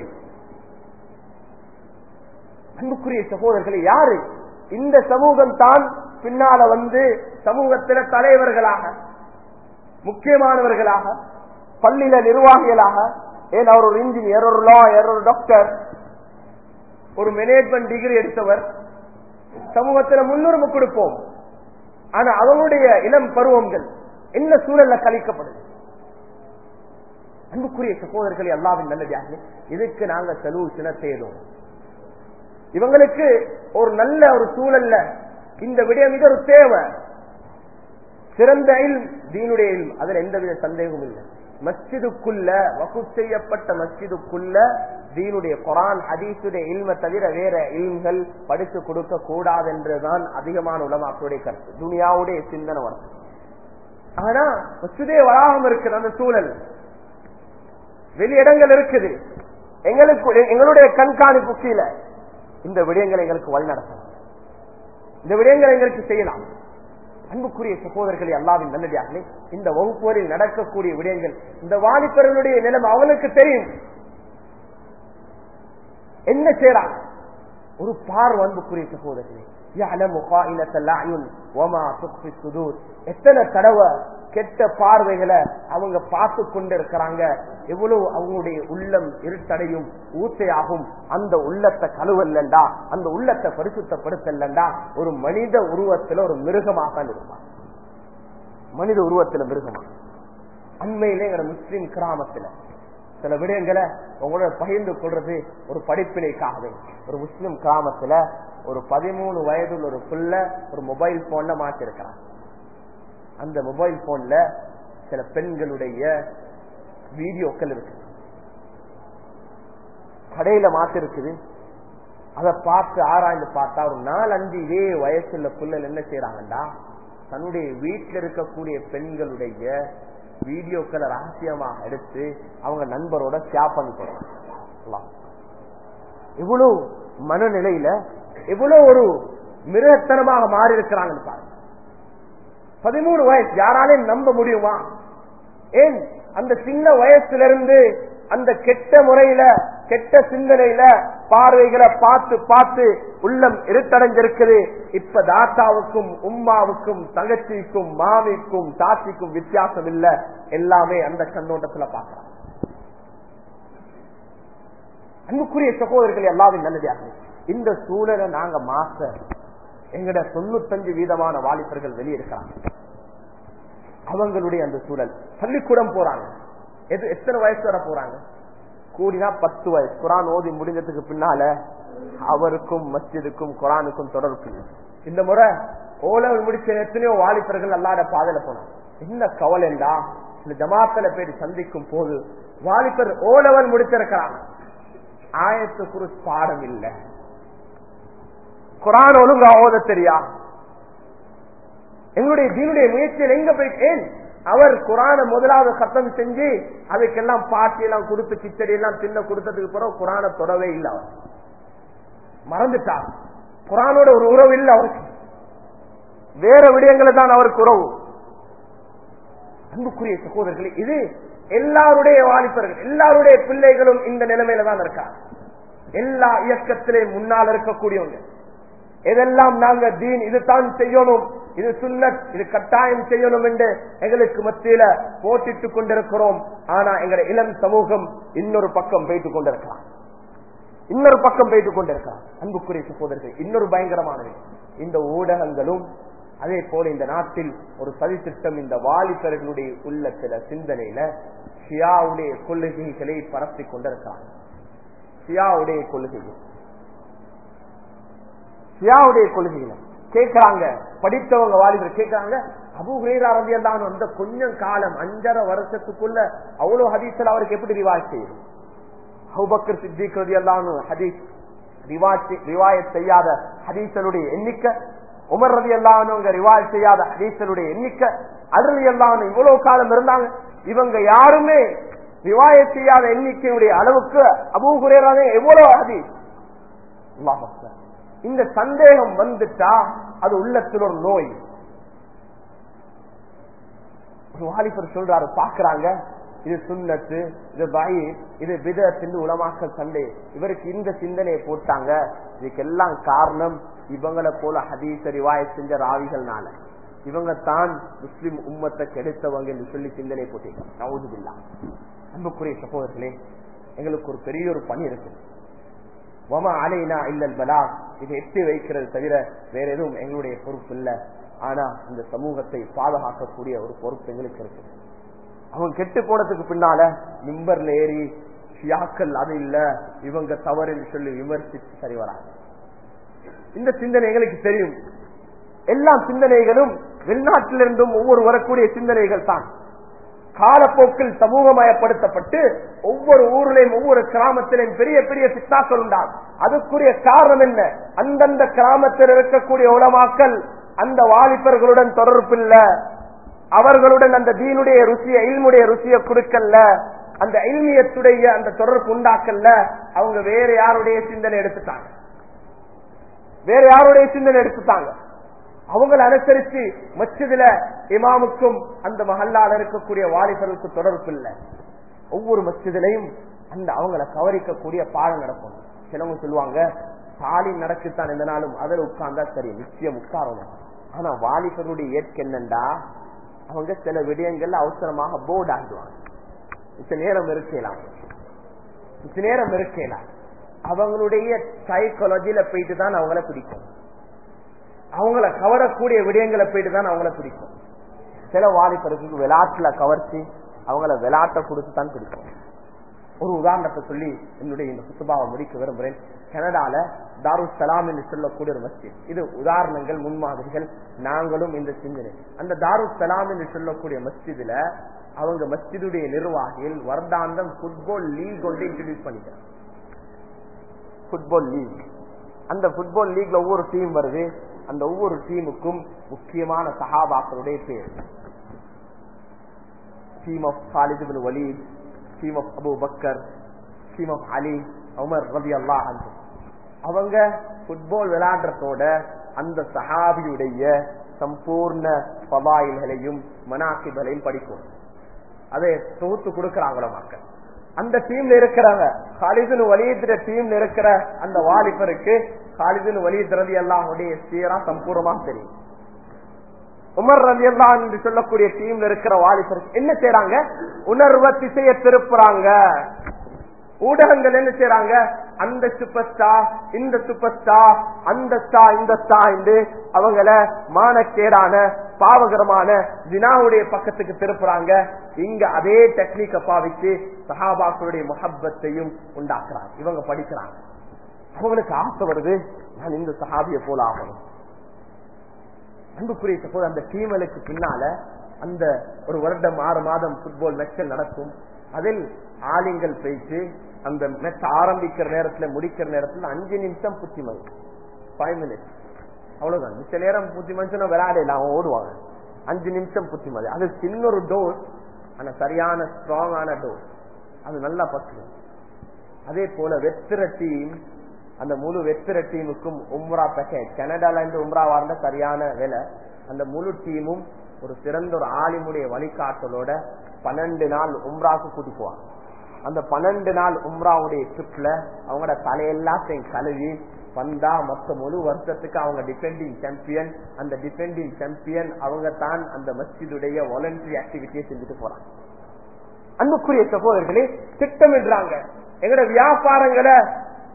அன்புக்குரிய சகோதரர்களை யாரு இந்த சமூகம் தான் பின்னால வந்து சமூகத்தில தலைவர்களாக முக்கியமானவர்களாக பள்ளியில நிர்வாகிகளாக ஏன் அவர் ஒரு இன்ஜினியர் ஒரு லாயர் ஒரு டாக்டர் ஒரு மேனேஜ்மெண்ட் டிகிரி எடுத்தவர் சமூகத்தில் முன்னுரிமை கொடுப்போம் ஆனா அவங்களுடைய இளம் பருவங்கள் என்ன சூழல்ல கழிக்கப்படுது அன்புக்குரிய சகோதரர்களை அல்லாவின் நல்லதாக இதுக்கு நாங்க செலவு தேடும் இவங்களுக்கு ஒரு நல்ல ஒரு சூழல்ல இந்த விடயம் மிக ஒரு தேவை சிறந்த தீனுடைய அதுல எந்தவித சந்தேகமும் இல்லை மஸ்ஜிதுக்குள்ள வகு செய்யப்பட்ட மஸ்ஜிதுக்குள்ள தீனுடைய குரான் ஹதீசுடைய இல்ம தவிர வேற இல்ம்கள் படித்து கொடுக்க கூடாது என்றுதான் அதிகமான உலமாக்களுடைய கருத்து துனியாவுடைய சிந்தனை வரும் ஆனா மஸ்ஜிதே வராம இருக்குது அந்த சூழல் வெளியிடங்கள் இருக்குது எங்களுக்கு எங்களுடைய கண்காணிப்பு கீழே இந்த விடயங்களை எங்களுக்கு வழிநடத்தலாம் இந்த விடயங்களை எங்களுக்கு செய்யலாம் அன்புக்குரிய சகோதரர்களை அல்லாவின் நல்லடியார்களே இந்த வகுப்புகளில் நடக்கக்கூடிய விடயங்கள் இந்த வாலிபர்களுடைய நிலைமை அவனுக்கு தெரியும் என்ன செய்யறாங்க ஒரு பார்வை அன்புக்குரிய சகோதரர்களே எத்தனை தடவை கெட்ட பார்வைகளை அவங்க பார்த்து கொண்டு இருக்கிறாங்க எவ்வளவு அவங்களுடைய உள்ளம் இருட்டடையும் ஊசையாகும் அந்த உள்ளத்தை கழுவல்லண்டா அந்த உள்ளத்தை பரிசுத்தப்படுத்தலண்டா ஒரு மனித உருவத்துல ஒரு மிருகமாக தான் இருப்பான் மனித உருவத்துல மிருகமா அண்மையிலே எங்க முஸ்லிம் கிராமத்துல சில விடயங்களை உங்களோட பகிர்ந்து கொள்றது ஒரு படிப்பினைக்காகவே ஒரு முஸ்லிம் கிராமத்துல ஒரு பதிமூணு வயதுள்ள ஒரு புள்ள ஒரு மொபைல் போன்ல மாற்றிருக்கிறான் அந்த மொபைல் போன்ல சில பெண்களுடைய வீடியோக்கள் இருக்கு கடையில மாத்து இருக்குது அதை பார்த்து ஆராய்ந்து பார்த்தா ஒரு நாலு அஞ்சு இதே வயசுல புள்ளல் என்ன செய்யறாங்கடா தன்னுடைய வீட்டில் இருக்கக்கூடிய பெண்களுடைய வீடியோக்களை ரகசியமாக எடுத்து அவங்க நண்பரோட ஷேர் பண்ணி போறாங்க இவ்வளவு மனநிலையில எவ்வளவு ஒரு மிருகத்தனமாக மாறி இருக்கிறாங்கன்னு பாருங்க பதிமூணு வயசு யாராலையும் நம்ப முடியுமா ஏன் அந்த சின்ன வயசுல இருந்து அந்த கெட்ட முறையில கெட்ட சிந்தனையில பார்வைகளை பார்த்து பார்த்து உள்ளம் இருட்டடைஞ்சிருக்குது இப்ப தாத்தாவுக்கும் உம்மாவுக்கும் தங்கச்சிக்கும் மாமிக்கும் தாத்திக்கும் வித்தியாசம் இல்ல எல்லாமே அந்த கண்ணோட்டத்துல பார்க்கலாம் அன்புக்குரிய சகோதரர்கள் எல்லாரும் நல்லதாக இந்த சூழலை நாங்க மாச எங்கட தொண்ணூத்தஞ்சு வீதமான வாலிபர்கள் வெளியிருக்கிறாங்க அவங்களுடைய அந்த சூழல் பள்ளிக்கூடம் போறாங்க எது எத்தனை வயசு வர போறாங்க கூடினா பத்து வயசு குரான் ஓதி முடிஞ்சதுக்கு பின்னால அவருக்கும் மஸ்ஜிதுக்கும் குரானுக்கும் தொடர்பு இந்த முறை ஓலவல் முடிச்ச எத்தனையோ வாலிபர்கள் அல்லாத பாதையில போனாங்க என்ன கவலைண்டா இந்த ஜமாத்துல போய் சந்திக்கும் போது வாலிபர் ஓலவல் முடிச்சிருக்கிறாங்க ஆயத்து குரு பாடம் இல்லை குரான் ஒழுங்கா ஓத தெரியா எங்களுடைய தீனுடைய முயற்சியில் எங்க போயிட்டு ஏன் அவர் குரான முதலாவது சத்தம் செஞ்சு அதுக்கெல்லாம் பாட்டி எல்லாம் கொடுத்து கிச்சடி எல்லாம் தின்ன கொடுத்ததுக்கு பிறகு குரான தொடவே இல்லை அவர் மறந்துட்டார் குரானோட ஒரு உறவு இல்லை அவருக்கு வேற விடயங்களை தான் அவருக்கு உறவு அன்புக்குரிய சகோதரர்களே இது எல்லாருடைய வாலிபர்கள் எல்லாருடைய பிள்ளைகளும் இந்த நிலைமையில தான் இருக்காங்க எல்லா இயக்கத்திலே முன்னால் இருக்கக்கூடியவங்க எதெல்லாம் நாங்க தீன் இதுதான் செய்யணும் இது சுண்ணத் இது கட்டாயம் செய்யணும் என்று எங்களுக்கு மத்தியில போட்டிட்டுக் கொண்டிருக்கிறோம் ஆனா எங்க இளம் சமூகம் இன்னொரு பக்கம் போய்த்துக் கொண்டிருக்கலாம் இன்னொரு பக்கம் போயிட்டு கொண்டிருக்கிறான் அன்புக்குரிய சகோதரர்கள் இன்னொரு பயங்கரமானது இந்த ஊடகங்களும் அதே போல இந்த நாட்டில் ஒரு சதி திட்டம் இந்த வாலிபர்களுடைய உள்ளத்துல சிந்தனையில ஷியாவுடைய கொள்கைகளை பரப்பி கொண்டிருக்கிறான் ஷியாவுடைய கொள்கைகள் ஷியாவுடைய கொள்கைகள் கேட்கிறாங்க படித்தவங்க வாலிபர் கேட்கிறாங்க அபு ஹுரேரா ரலியல்லாஹு அந்த கொஞ்சம் காலம் அஞ்சரை வருஷத்துக்குள்ள அவ்வளவு ஹதீஸ்ல அவருக்கு எப்படி ரிவாய் செய்யுது அபுபக்கர் சித்திக் ரலியல்லாஹு ஹதீஸ் ரிவாயத் செய்யாத ஹதீசனுடைய எண்ணிக்கை உமர் ரதி அல்லாஹனுங்க ரிவாய் செய்யாத ஹதீசனுடைய எண்ணிக்கை அருள் அல்லாஹனு இவ்வளவு காலம் இருந்தாங்க இவங்க யாருமே ரிவாய செய்யாத எண்ணிக்கையுடைய அளவுக்கு அபூ குரேரானே எவ்வளவு ஹதீஸ் அல்லாஹ் அக்பர். இந்த சந்தேகம் வந்துட்டா அது உள்ளத்தில் ஒரு நோய் ஒரு வாலிபர் சொல்றாரு பாக்குறாங்க இது சுண்ணத்து இது பாயி இது விதத்தின் உலமாக்கல் சண்டே இவருக்கு இந்த சிந்தனையை போட்டாங்க இதுக்கெல்லாம் காரணம் இவங்களை போல ஹதீச ரிவாய செஞ்ச ராவிகள்னால இவங்க தான் முஸ்லிம் உம்மத்தை கெடுத்தவங்க என்று சொல்லி சிந்தனை போட்டீங்க நவுதுபில்லா அன்புக்குரிய சகோதரர்களே எங்களுக்கு ஒரு பெரிய ஒரு பணி இருக்கு வமா அலைனா இல்லல் பலா இதை எட்டி வைக்கிறது தவிர வேற எதுவும் எங்களுடைய பொறுப்பு இல்ல ஆனா இந்த சமூகத்தை பாதுகாக்கக்கூடிய ஒரு பொறுப்பு எங்களுக்கு இருக்கு அவங்க கெட்டு போனதுக்கு பின்னால மிம்பர்ல ஏறி ஷியாக்கள் அது இல்ல இவங்க தவறுன்னு சொல்லி விமர்சித்து சரி வராங்க இந்த சிந்தனை எங்களுக்கு தெரியும் எல்லா சிந்தனைகளும் வெளிநாட்டிலிருந்தும் ஒவ்வொரு வரக்கூடிய சிந்தனைகள் தான் காலப்போக்கில் சமூகமயப்படுத்தப்பட்டு ஒவ்வொரு ஊரிலையும் ஒவ்வொரு கிராமத்திலையும் பெரிய பெரிய சித்தாக்கள் உண்டாம் அதுக்குரிய காரணம் என்ன அந்தந்த கிராமத்தில் இருக்கக்கூடிய உலமாக்கள் அந்த வாலிபர்களுடன் தொடர்பில்ல அவர்களுடன் அந்த தீனுடைய ருசிய இல்முடைய ருசிய கொடுக்கல அந்த இல்மியத்துடைய அந்த தொடர்பு உண்டாக்கல்ல அவங்க வேற யாருடைய சிந்தனை எடுத்துட்டாங்க வேற யாருடைய சிந்தனை எடுத்துட்டாங்க அவங்களை அனுசரிச்சு மச்சதுல இமாமுக்கும் அந்த மஹல்லால இருக்கக்கூடிய வாலிபர்களுக்கு தொடர்பு இல்லை ஒவ்வொரு மச்சதிலையும் அந்த அவங்களை கவரிக்கக்கூடிய பாடம் நடக்கும் சிலவங்க சொல்லுவாங்க தாலி நடக்குத்தான் எந்த நாளும் அதில் உட்கார்ந்தா சரி நிச்சயம் உட்காரணும் ஆனா வாலிபருடைய ஏற்க என்னண்டா அவங்க சில விடயங்கள்ல அவசரமாக போர்டு ஆகுவாங்க மிச்ச நேரம் இருக்கலாம் மிச்ச நேரம் இருக்கலாம் அவங்களுடைய சைக்காலஜில போயிட்டு தான் அவங்கள பிடிக்கும் அவங்கள கவரக்கூடிய விடயங்களை போயிட்டு தான் அவங்கள பிடிக்கும் சில வாலிபருக்கு விளையாட்டுல கவர்ச்சி அவங்கள விளையாட்டை கொடுத்து தான் பிடிக்கும் ஒரு உதாரணத்தை சொல்லி என்னுடைய இந்த சுத்துபாவை முடிக்க விரும்புகிறேன் கனடால தாரு சலாம் என்று சொல்லக்கூடிய ஒரு மஸ்ஜித் இது உதாரணங்கள் முன்மாதிரிகள் நாங்களும் இந்த சிந்தனை அந்த தாரு சலாம் என்று சொல்லக்கூடிய மஸ்ஜிதுல அவங்க மஸ்ஜிதுடைய நிர்வாகிகள் வருடாந்தம் புட்பால் லீக் ஒன்று இன்ட்ரடியூஸ் பண்ணிக்கிறாங்க புட்பால் லீக் அந்த புட்பால் லீக்ல ஒவ்வொரு டீம் வருது அந்த ஒவ்வொரு டீமுக்கும் முக்கியமான சஹாபாக்களுடைய பேர் team of Khalid bin Walid team of Abu Bakr team of Ali Umar ரவி அல்லா அவங்க புட்பால் விளையாடுறதோட அந்த சஹாபியுடைய சம்பூர்ண பபாயில்களையும் மனாசிபலையும் படிக்கும் அதை தொகுத்து கொடுக்கிறாங்களோ மக்கள் அந்த டீம்ல இருக்கிறவங்க காலிதுன்னு வலியுற டீம்ல இருக்கிற அந்த வாலிபருக்கு காலிதுன்னு வலியுறது எல்லாம் சீரா சம்பூர்ணமாக தெரியும் உமர் ரவி எல்லாம் என்று சொல்லக்கூடிய டீம்ல இருக்கிற வாலிபருக்கு என்ன செய்யறாங்க உணர்வை திசைய திருப்புறாங்க ஊடகங்கள் என்ன செய்யறாங்க அந்த சூப்பர் ஸ்டார் இந்த சூப்பர் ஸ்டார் அந்த ஸ்டார் இந்த ஸ்டார் என்று அவங்கள மானக்கேடான பாவகரமான தினாவுடைய பக்கத்துக்கு திருப்புறாங்க இங்க அதே டெக்னிக்க பாவிச்சு சஹாபாக்களுடைய முகப்பத்தையும் உண்டாக்குறாங்க இவங்க படிக்கிறாங்க அவங்களுக்கு ஆசை வருது நான் இந்த சஹாபிய போல ஆகணும் அன்புக்குரிய போது அந்த டீமலுக்கு பின்னால அந்த ஒரு வருடம் ஆறு மாதம் புட்பால் மேட்சல் நடக்கும் அதில் ஆலிங்கள் பேச்சு அந்த மேட்ச் ஆரம்பிக்கிற நேரத்துல முடிக்கிற நேரத்துல அஞ்சு நிமிஷம் புத்திமதி ஃபைவ் மினிட்ஸ் அவ்வளவுதான் மிச்ச நேரம் புத்திமதிச்சுனா விளையாடல அவன் ஓடுவாங்க அஞ்சு நிமிஷம் புத்திமதி அது சின்ன ஒரு டோஸ் ஆனா சரியான ஸ்ட்ராங்கான டோஸ் அது நல்லா பத்து அதே போல வெத்திர டீம் அந்த முழு வெத்திர டீமுக்கும் உம்ரா பேக்கேஜ் கனடால இருந்து உம்ரா வாழ்ந்த சரியான வேலை அந்த முழு டீமும் ஒரு சிறந்த ஒரு ஆலிமுடைய வழிகாட்டலோட பன்னெண்டு நாள் உம்ராக்கு கூட்டி போவாங்க அந்த பன்னெண்டு நாள் உம்ராவுடைய ட்ரிப்ல அவங்களோட தலையெல்லாத்தையும் கழுவி வந்தா மொத்த முழு வருஷத்துக்கு அவங்க டிபெண்டிங் சாம்பியன் அந்த டிபெண்டிங் சாம்பியன் அவங்க தான் அந்த மஸ்ஜிதுடைய வாலண்டரி ஆக்டிவிட்டியை செஞ்சுட்டு போறாங்க அன்புக்குரிய சகோதரர்களே திட்டமிடுறாங்க எங்களோட வியாபாரங்களை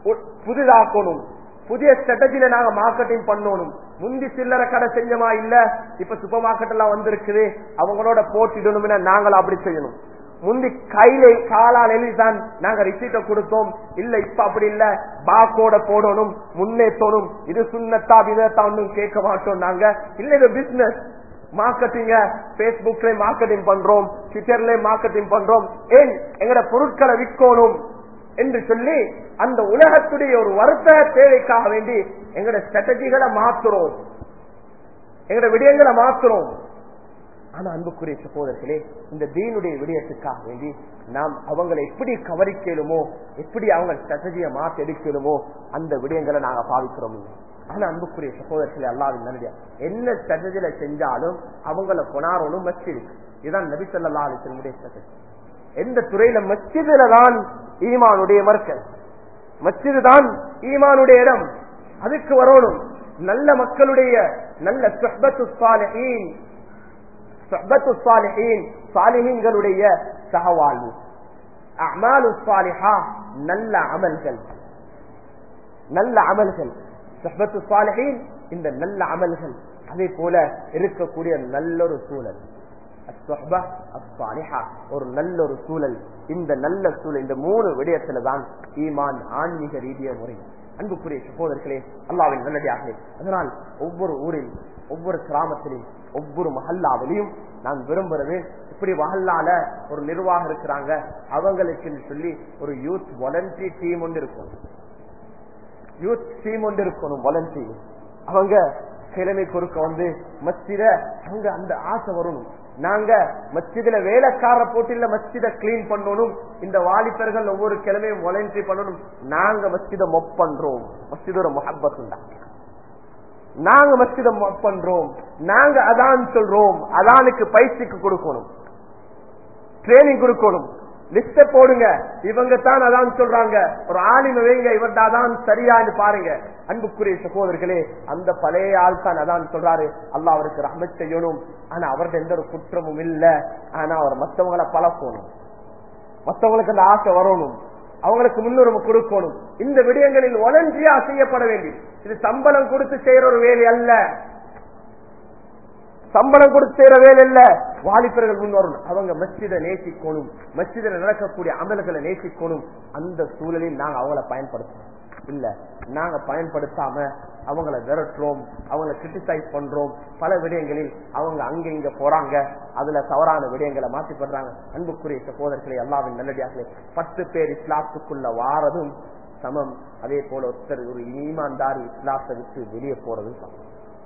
ஒ- புதிதாக்கணும் புதிய ஸ்ட்ராட்டஜில நாங்க மார்க்கெட்டிங் பண்ணணும் முந்தி சில்லறை கடை செஞ்சமா இல்ல இப்ப சூப்பர் மார்க்கெட் எல்லாம் வந்திருக்குது அவங்களோட போட்டிடணும்னா நாங்கள் அப்படி செய்யணும் முந்தி கையில காலால் எழுதிதான் நாங்க ரிசீட்ட கொடுத்தோம் இல்ல இப்ப அப்படி இல்ல பாக்கோட போடணும் முன்னேற்றணும் இது சுண்ணத்தா விதத்தா ஒன்றும் கேட்க மாட்டோம் நாங்க இல்ல இது பிசினஸ் மார்க்கெட்டிங்க பேஸ்புக்ல மார்க்கெட்டிங் பண்றோம் ட்விட்டர்ல மார்க்கெட்டிங் பண்றோம் ஏன் எங்கட பொருட்களை விற்கணும் என்று சொல்லி அந்த உலகத்துடைய ஒரு வர்த்தக தேவைக்காக வேண்டி எங்கட ஸ்ட்ராட்டஜிகளை மாத்துறோம் எங்கட விடயங்களை மாத்துறோம் ஆனா அன்புக்குரிய சகோதரர்களே இந்த தீனுடைய விடயத்துக்காக வேண்டி நாம் அவங்களை எப்படி கவனிக்கலுமோ எப்படி அவங்க ஸ்ட்ராட்டஜியை மாற்றி எடுக்கலுமோ அந்த விடயங்களை நாங்க பாவிக்கிறோம் இல்லை. ஆனா அன்புக்குரிய சகோதரர்களே அல்லாவின் நல்ல என்ன ஸ்ட்ராட்டஜியில செஞ்சாலும் அவங்கள கொணாரணும் மஸ்ஜிது இதுதான் நபி சொல்லா அலிசனுடைய ஸ்ட்ராட்டஜி எந்த துறையில மஸ்ஜிதுல தான் ஈமானுடைய மறுக்க மஸ்ஜிது தான் ஈமானுடைய இடம் அதுக்கு வரணும் நல்ல மக்களுடைய நல்ல சுஹ்பத்து சாலிஹீன் சுஹ்பத்து சாலிஹீன் சாலிஹீன்களுடைய சகவாழ்வு அமாலு சாலிஹா நல்ல அமல்கள் நல்ல அமல்கள் சுஹ்பத்து சாலிஹீன் இந்த நல்ல அமல்கள் அதே போல இருக்கக்கூடிய நல்லொரு சூழல் அஸ்ஸஹ்பா அஸ்ஸாலிஹா. ஒரு நல்ல ஒரு சூழல் இந்த நல்ல சூழல் இந்த மூணு விடயத்துல தான் ஈமான் ஆன்மீக ரீதிய முறை அன்புக்குரிய சகோதரர்களே அல்லாவின் நல்லடியார்களே அதனால் ஒவ்வொரு ஊரில் ஒவ்வொரு கிராமத்திலும் ஒவ்வொரு மஹல்லாவிலையும் நான் விரும்புறது இப்படி மஹல்லால ஒரு நிர்வாகம் இருக்கிறாங்க அவங்களுக்கு சொல்லி ஒரு யூத் வாலண்டரி டீம் ஒன்று இருக்கும் யூத் டீம் ஒன்று இருக்கணும் வாலண்டரி அவங்க கிழமை கொடுக்க வந்து மஸ்ஜித அவங்க அந்த ஆசை வரணும் நாங்க மஸ்ஜிதுல வேலைக்கார போட்டில மஸ்ஜித கிளீன் பண்ணணும் இந்த வாலிபர்கள் ஒவ்வொரு கிழமையும் வாலண்டரி பண்ணணும் நாங்க மஸ்ஜித மொப் பண்றோம் மஸ்ஜிதோட மொஹப்பத் உண்டா நாங்க மஸ்ஜித மொப் பண்றோம் நாங்க அதான் சொல்றோம் அதானுக்கு பயிற்சிக்கு கொடுக்கணும் ட்ரைனிங் கொடுக்கணும் லிஸ்ட போடுங்க இவங்க தான் அதான் சொல்றாங்க ஒரு ஆலிம வைங்க இவர்தான் அதான் சரியான்னு பாருங்க அன்புக்குரிய சகோதரர்களே அந்த பழைய ஆள் தான் அதான் சொல்றாரு அல்லாஹ் அவருக்கு ரஹ்மத் செய்யணும் ஆனா அவர்கிட்ட எந்த ஒரு குற்றமும் இல்ல ஆனா அவர் மத்தவங்களை பழக்கணும் மத்தவங்களுக்கு அந்த ஆசை வரணும் அவங்களுக்கு முன்னுரிமை கொடுக்கணும் இந்த விடயங்களில் ஒலன்றியா செய்யப்பட வேண்டியது இது சம்பளம் கொடுத்து செய்யற ஒரு வேலை அல்ல சம்பளம் கொடுத்து செய்யற வேலை இல்ல வாலிபர்கள் முன்வரணும் அவங்க மஸ்ஜிதை நேசிக்கணும் மஸ்ஜிதில் நடக்கக்கூடிய அமல்களை நேசிக்கணும் அந்த சூழலில் நாங்க அவங்கள பயன்படுத்தணும் இல்ல நாங்க பயன்படுத்தாம அவங்கள விரட்டுறோம் அவங்கள கிரிட்டிசைஸ் பண்றோம் பல விடயங்களில் அவங்க அங்க இங்க போறாங்க அதுல தவறான விடயங்களை மாற்றி பண்றாங்க அன்புக்குரிய சகோதரர்களை எல்லாவின் நல்லடியார்களே பத்து பேர் இஸ்லாத்துக்குள்ள வாரதும் சமம் அதே போல ஒருத்தர் ஒரு ஈமான்தாரி இஸ்லாத்தை விட்டு வெளியே போறதும் சமம்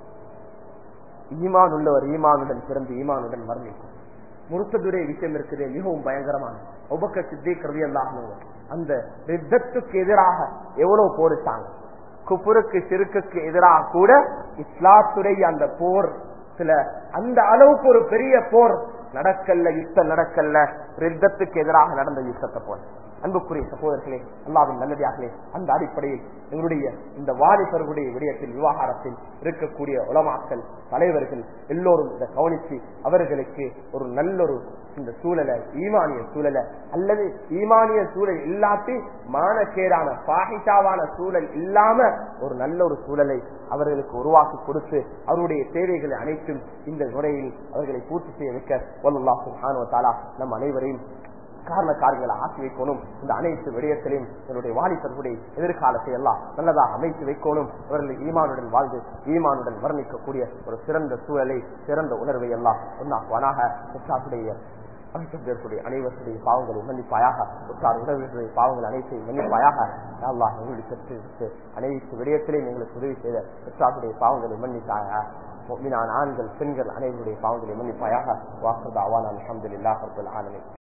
ஈமான் உள்ளவர் ஈமானுடன் பிறந்து ஈமானுடன் மரணிக்கும் முருத்ததுரை விஷயம் இருக்குது மிகவும் பயங்கரமான உபக்க சித்திக்கிறது எல்லாம் அந்த ரித்தத்துக்கு எதிராக எவ்வளவு போரிட்டாங்க குப்புருக்கு சிறுக்குக்கு எதிராக கூட இஸ்லாத்துடைய அந்த போர் சில அந்த அளவுக்கு ஒரு பெரிய போர் நடக்கல்ல யுத்தம் நடக்கல்ல ரித்தத்துக்கு எதிராக நடந்த யுத்தத்தை போல அன்புக்குரிய சகோதரர்களே அல்லாவின் நல்லதார்களே அந்த அடிப்படையில் எங்களுடைய இந்த வாலிபர்களுடைய விடயத்தில் விவகாரத்தில் இருக்கக்கூடிய உலமாக்கள் தலைவர்கள் எல்லோரும் இதை கவனித்து அவர்களுக்கு ஒரு நல்லொரு இந்த சூழலை ஈமானிய சூழலை அல்லது ஈமானிய சூழல் இல்லாட்டி மானக்கேடான பாகிஷாவான சூழல் இல்லாம ஒரு நல்ல ஒரு சூழலை அவர்களுக்கு உருவாக்கி கொடுத்து அவருடைய தேவைகளை அனைத்தும் இந்த முறையில் அவர்களை பூர்த்தி செய்ய வைக்க வல்லாஹு தாலா நம் அனைவரையும் காரண காரியங்களை ஆக்கி வைக்கணும் இந்த அனைத்து விடயத்திலையும் என்னுடைய வாலிபர்களுடைய எதிர்காலத்தை எல்லாம் நல்லதாக அமைத்து வைக்கணும் அவர்கள் ஈமானுடன் வாழ்ந்து ஈமானுடன் வர்ணிக்கக்கூடிய ஒரு சிறந்த சூழலை சிறந்த உணர்வை எல்லாம் ஒன்னாக்குவானாக உற்சாகத்துடைய அனைவருடைய அனைவருடைய பாவங்களை மன்னிப்பாயாக உற்றார் உறவுகளுடைய பாவங்கள் அனைத்தையும் மன்னிப்பாயாக அல்லாஹ் எங்களுடைய பெற்று அனைத்து விடயத்திலையும் எங்களுக்கு உதவி செய்த உற்றாருடைய பாவங்களை மன்னிப்பாயாக ஆண்கள் பெண்கள் அனைவருடைய பாவங்களை மன்னிப்பாயாக வாக்குதாவான அலமதுல்லாஹ் ரபுல் ஆலமின்